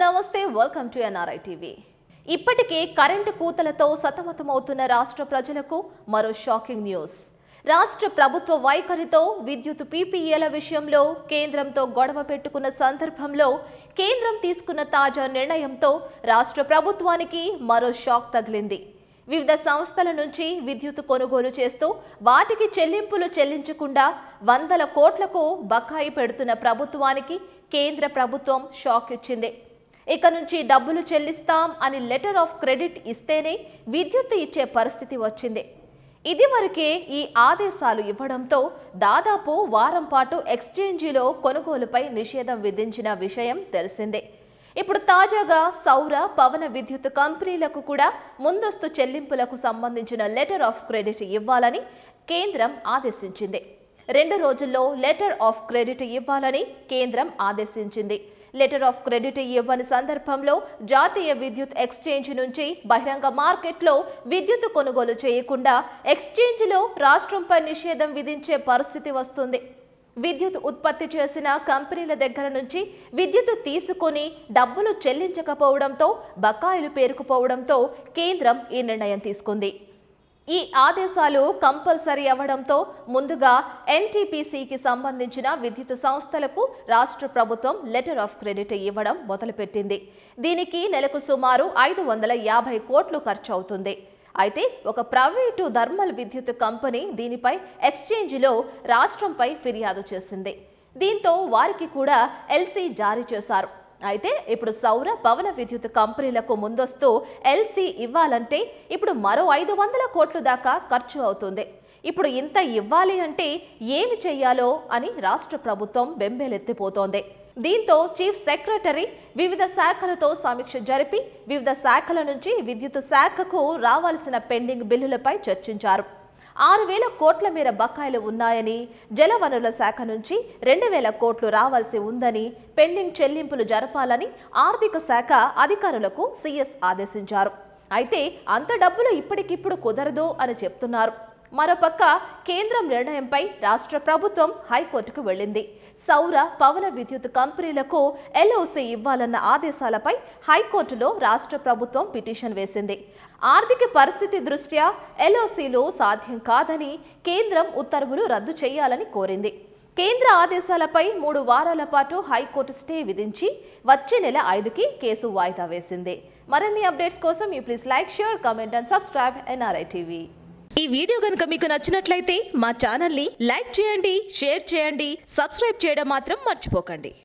నమస్తే welcome to NRI TV ఇప్పటికే current కూతలతో సతమతమవుతున్న రాష్ట్ర ప్రజలకు మరో షాకింగ్ న్యూస్ రాష్ట్ర ప్రభుత్వ వైఖరితో విద్యుత్ పీపీఏల విషయంలో కేంద్రంతో గొడవ పెట్టుకున్న సందర్భంలో కేంద్రం తీసుకున్న తాజా నిర్ణయంతో రాష్ట్ర ప్రభుత్వానికి మరో షాక్ తగిలింది వివిధ సంస్థల నుంచి విద్యుత్ కొనుగోలు చేస్తూ వాటికి చెల్లింపులు చెల్లించకుండా వందల కోట్లకు బకాయి పెడుతున్న ప్రభుత్వానికి కేంద్ర ప్రభుత్వం షాక్ ఇచ్చింది ఇక నుంచి డబ్బులు చెల్లిస్తాం అని లెటర్ ఆఫ్ క్రెడిట్ ఇస్తేనే విద్యుత్ ఇచ్చే పరిస్థితి వచ్చింది ఇదివరకే ఈ ఆదేశాలు ఇవ్వడంతో దాదాపు వారం పాటు ఎక్స్చేంజీలో కొనుగోలుపై నిషేధం విధించిన విషయం తెలిసిందే ఇప్పుడు తాజాగా సౌర పవన విద్యుత్ కంపెనీలకు కూడా ముందస్తు చెల్లింపులకు సంబంధించిన లెటర్ ఆఫ్ క్రెడిట్ ఇవ్వాలని కేంద్రం ఆదేశించింది రెండు రోజుల్లో లెటర్ ఆఫ్ క్రెడిట్ ఇవ్వాలని కేంద్రం ఆదేశించింది లెటర్ ఆఫ్ క్రెడిట్ ఇవ్వని సందర్భంలో జాతీయ విద్యుత్ ఎక్స్చేంజ్ నుంచి బహిరంగ మార్కెట్లో విద్యుత్ కొనుగోలు చేయకుండా ఎక్స్చేంజ్లో రాష్ట్రంపై నిషేధం విధించే పరిస్థితి వస్తుంది విద్యుత్ ఉత్పత్తి చేసిన కంపెనీల దగ్గర నుంచి విద్యుత్ తీసుకొని డబ్బులు చెల్లించకపోవడంతో బకాయిలు పేరుకుపోవడంతో కేంద్రం ఈ నిర్ణయం తీసుకుంది ఈ ఆదేశాలు కంపల్సరీ అవ్వడంతో ముందుగా ఎన్టీపీసీకి సంబంధించిన విద్యుత్ సంస్థలకు రాష్ట్ర ప్రభుత్వం లెటర్ ఆఫ్ క్రెడిట్ ఇవ్వడం మొదలుపెట్టింది దీనికి నెలకు సుమారు ఐదు వందల యాభై కోట్లు ఖర్చు అవుతుంది అయితే ఒక ప్రైవేటు థర్మల్ విద్యుత్ కంపెనీ దీనిపై ఎక్స్చేంజ్లో రాష్ట్రంపై ఫిర్యాదు చేసింది దీంతో వారికి కూడా ఎల్సీ జారీ చేశారు అయితే ఇప్పుడు సౌర పవన విద్యుత్ కంపెనీలకు ముందస్తు ఎల్సీ ఇవ్వాలంటే ఇప్పుడు మరో ఐదు వందల కోట్ల దాకా ఖర్చు అవుతుంది ఇప్పుడు ఇంత ఇవ్వాలి అంటే ఏమి చెయ్యాలో అని రాష్ట్ర ప్రభుత్వం బెంబేలెత్తిపోతోంది దీంతో చీఫ్ సెక్రటరీ వివిధ శాఖలతో సమీక్ష జరిపి వివిధ శాఖల నుంచి విద్యుత్ శాఖకు రావాల్సిన పెండింగ్ బిల్లులపై చర్చించారు ఆరు వేల కోట్ల మేర బకాయిలు ఉన్నాయని జలవనరుల శాఖ నుంచి రెండు వేల కోట్లు రావాల్సి ఉందని పెండింగ్ చెల్లింపులు జరపాలని ఆర్థిక శాఖ అధికారులకు సీఎస్ ఆదేశించారు అయితే అంత డబ్బులు ఇప్పటికిప్పుడు కుదరదు అని చెప్తున్నారు మరోపక్క కేంద్రం నిర్ణయంపై రాష్ట్ర ప్రభుత్వం హైకోర్టుకు వెళ్ళింది సౌర పవన విద్యుత్ కంపెనీలకు ఎల్ఓసి ఇవ్వాలన్న ఆదేశాలపై హైకోర్టులో రాష్ట్ర ప్రభుత్వం పిటిషన్ వేసింది ఆర్థిక పరిస్థితి దృష్ట్యా ఎల్ఓసీలు సాధ్యం కాదని కేంద్రం ఉత్తర్వులు రద్దు చేయాలని కోరింది కేంద్ర ఆదేశాలపై మూడు వారాల పాటు హైకోర్టు స్టే విధించి వచ్చే నెల ఐదుకి కేసు వాయిదా వేసింది మరిన్ని అప్డేట్స్ కోసం you please like share comment and subscribe NRI TV ఈ వీడియో గనుక మీకు నచ్చినట్లయితే మా ఛానల్ని లైక్ చేయండి షేర్ చేయండి సబ్స్క్రైబ్ చేయడం మాత్రం మర్చిపోకండి